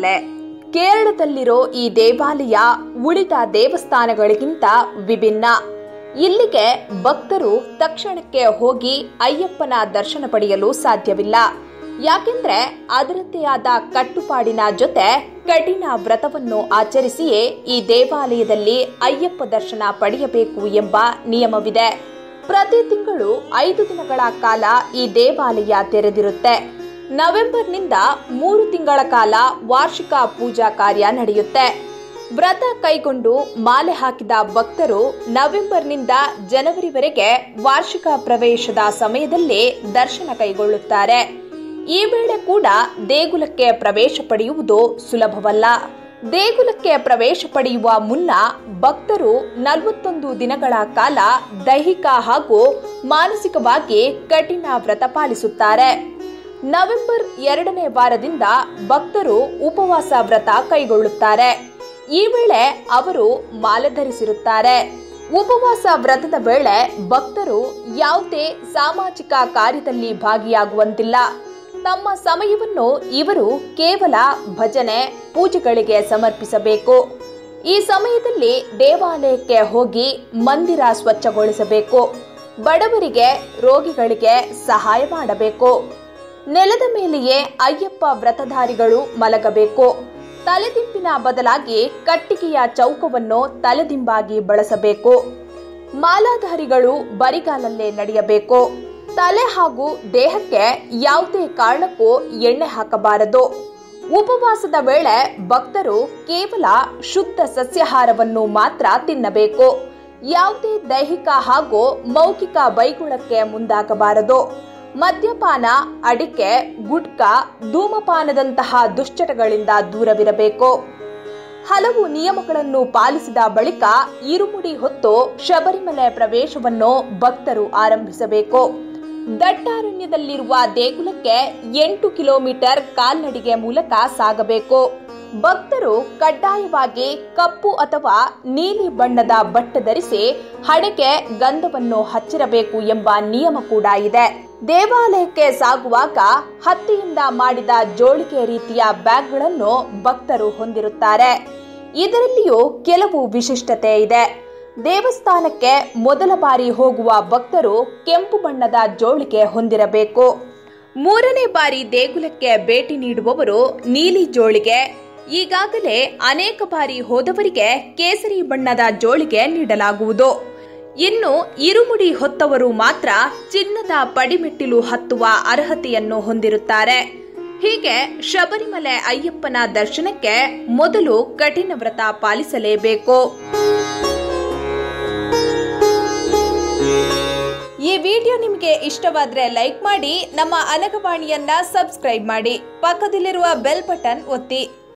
ಶಬರಿಮಲೆ ಕೇರಳದಲ್ಲಿರೋ ಈ ದೇವಾಲಯ ಉಳಿದ ದೇವಸ್ಥಾನಗಳಿಗಿಂತ ವಿಭಿನ್ನ ಇಲ್ಲಿಗೆ ಭಕ್ತರು ತಕ್ಷಣಕ್ಕೆ ಹೋಗಿ ಅಯ್ಯಪ್ಪನ ದರ್ಶನ ಪಡೆಯಲು ಸಾಧ್ಯವಿಲ್ಲ ಯಾಕೆಂದ್ರೆ ಅದರದ್ದೇ ಆದ ಕಟ್ಟುಪಾಡಿನ ಜೊತೆ ಕಠಿಣ ವ್ರತವನ್ನು ಆಚರಿಸಿಯೇ ಈ ದೇವಾಲಯದಲ್ಲಿ ಅಯ್ಯಪ್ಪ ದರ್ಶನ ಪಡೆಯಬೇಕು ಎಂಬ ನಿಯಮವಿದೆ ಪ್ರತಿ ತಿಂಗಳು ಐದು ದಿನಗಳ ಕಾಲ ಈ ದೇವಾಲಯ ತೆರೆದಿರುತ್ತೆ ನವೆಂಬರ್ನಿಂದ ಮೂರು ತಿಂಗಳ ಕಾಲ ವಾರ್ಷಿಕ ಪೂಜಾ ಕಾರ್ಯ ನಡೆಯುತ್ತೆ ವ್ರತ ಕೈಗೊಂಡು ಮಾಲೆ ಹಾಕಿದ ಭಕ್ತರು ನವೆಂಬರ್ನಿಂದ ಜನವರಿವರೆಗೆ ವಾರ್ಷಿಕ ಪ್ರವೇಶದ ಸಮಯದಲ್ಲಿ ದರ್ಶನ ಕೈಗೊಳ್ಳುತ್ತಾರೆ ಈ ವೇಳೆ ಕೂಡ ದೇಗುಲಕ್ಕೆ ಪ್ರವೇಶ ಪಡೆಯುವುದು ಸುಲಭವಲ್ಲ ದೇಗುಲಕ್ಕೆ ಪ್ರವೇಶ ಪಡೆಯುವ ಮುನ್ನ ಭಕ್ತರು ನಲವತ್ತೊಂದು ದಿನಗಳ ಕಾಲ ದೈಹಿಕ ಹಾಗೂ ಮಾನಸಿಕವಾಗಿ ಕಠಿಣ ವ್ರತ ಪಾಲಿಸುತ್ತಾರೆ ನವೆಂಬರ್ ಎರಡನೇ ವಾರದಿಂದ ಭಕ್ತರು ಉಪವಾಸ ವ್ರತ ಕೈಗೊಳ್ಳುತ್ತಾರೆ ಈ ವೇಳೆ ಅವರು ಮಾಲೆ ಧರಿಸಿರುತ್ತಾರೆ ಉಪವಾಸ ವ್ರತದ ವೇಳೆ ಭಕ್ತರು ಯಾವುದೇ ಸಾಮಾಜಿಕ ಕಾರ್ಯದಲ್ಲಿ ಭಾಗಿಯಾಗುವಂತಿಲ್ಲ ತಮ್ಮ ಸಮಯವನ್ನು ಇವರು ಕೇವಲ ಭಜನೆ ಪೂಜೆಗಳಿಗೆ ಸಮರ್ಪಿಸಬೇಕು ಈ ಸಮಯದಲ್ಲಿ ದೇವಾಲಯಕ್ಕೆ ಹೋಗಿ ಮಂದಿರ ಸ್ವಚ್ಛಗೊಳಿಸಬೇಕು ಬಡವರಿಗೆ ರೋಗಿಗಳಿಗೆ ಸಹಾಯ ಮಾಡಬೇಕು ನೆಲದ ಮೇಲೆಯೇ ಅಯ್ಯಪ್ಪ ವ್ರತಧಾರಿಗಳು ಮಲಗಬೇಕು ತಲೆದಿಂಬಿನ ಬದಲಾಗಿ ಕಟ್ಟಿಗೆಯ ಚೌಕವನ್ನು ತಲೆದಿಂಬಾಗಿ ಬಳಸಬೇಕು ಮಾಲಾಧಾರಿಗಳು ಬರಿಗಾಲಲ್ಲೇ ನಡೆಯಬೇಕು ತಲೆ ಹಾಗೂ ದೇಹಕ್ಕೆ ಯಾವುದೇ ಕಾರಣಕ್ಕೂ ಎಣ್ಣೆ ಹಾಕಬಾರದು ಉಪವಾಸದ ವೇಳೆ ಭಕ್ತರು ಕೇವಲ ಶುದ್ಧ ಸಸ್ಯಾಹಾರವನ್ನು ಮಾತ್ರ ತಿನ್ನಬೇಕು ಯಾವುದೇ ದೈಹಿಕ ಹಾಗೂ ಮೌಖಿಕ ಬೈಗುಳಕ್ಕೆ ಮುಂದಾಗಬಾರದು ಮದ್ಯಪಾನ ಅಡಿಕೆ ಗುಟ್ಕಾ ಧೂಮಪಾನದಂತಹ ದುಶ್ಚಟಗಳಿಂದ ದೂರವಿರಬೇಕು ಹಲವು ನಿಯಮಗಳನ್ನು ಪಾಲಿಸಿದ ಬಳಿಕ ಇರುಮುಡಿ ಹೊತ್ತು ಶಬರಿಮಲೆ ಪ್ರವೇಶವನ್ನು ಭಕ್ತರು ಆರಂಭಿಸಬೇಕು ದಟ್ಟಾರಣ್ಯದಲ್ಲಿರುವ ದೇಗುಲಕ್ಕೆ ಎಂಟು ಕಿಲೋಮೀಟರ್ ಕಾಲ್ನಡಿಗೆ ಮೂಲಕ ಸಾಗಬೇಕು ಭಕ್ತರು ಕಡ್ಡಾಯವಾಗಿ ಕಪ್ಪು ಅಥವಾ ನೀಲಿ ಬಣ್ಣದ ಬಟ್ಟೆ ಧರಿಸಿ ಹಣೆಗೆ ಗಂಧವನ್ನು ಹಚ್ಚಿರಬೇಕು ಎಂಬ ನಿಯಮ ಕೂಡ ಇದೆ ದೇವಾಲಯಕ್ಕೆ ಸಾಗುವಾಗ ಹತ್ತಿಯಿಂದ ಮಾಡಿದ ಜೋಳಿಗೆ ರೀತಿಯ ಬ್ಯಾಗ್ಗಳನ್ನು ಭಕ್ತರು ಹೊಂದಿರುತ್ತಾರೆ ಇದರಲ್ಲಿಯೂ ಕೆಲವು ವಿಶಿಷ್ಟತೆ ಇದೆ ದೇವಸ್ಥಾನಕ್ಕೆ ಮೊದಲ ಬಾರಿ ಹೋಗುವ ಭಕ್ತರು ಕೆಂಪು ಬಣ್ಣದ ಜೋಳಿಗೆ ಹೊಂದಿರಬೇಕು ಮೂರನೇ ಬಾರಿ ದೇಗುಲಕ್ಕೆ ಭೇಟಿ ನೀಡುವವರು ನೀಲಿ ಜೋಳಿಗೆ ಈಗಾಗಲೇ ಅನೇಕ ಬಾರಿ ಹೋದವರಿಗೆ ಕೇಸರಿ ಬಣ್ಣದ ಜೋಳಿಗೆ ನೀಡಲಾಗುವುದು ಇನ್ನು ಇರುಮುಡಿ ಹೊತ್ತವರು ಮಾತ್ರ ಚಿನ್ನದ ಪಡಿಮೆಟ್ಟಿಲು ಹತ್ತುವ ಅರ್ಹತೆಯನ್ನು ಹೊಂದಿರುತ್ತಾರೆ ಹೀಗೆ ಶಬರಿಮಲೆ ಅಯ್ಯಪ್ಪನ ದರ್ಶನಕ್ಕೆ ಮೊದಲು ಕಠಿಣ ವ್ರತ ಪಾಲಿಸಲೇಬೇಕು ಈ ವಿಡಿಯೋ ನಿಮಗೆ ಇಷ್ಟವಾದ್ರೆ ಲೈಕ್ ಮಾಡಿ ನಮ್ಮ ಅನಗವಾಣಿಯನ್ನ ಸಬ್ಸ್ಕ್ರೈಬ್ ಮಾಡಿ ಪಕ್ಕದಲ್ಲಿರುವ ಬೆಲ್ ಬಟನ್ ಒತ್ತಿ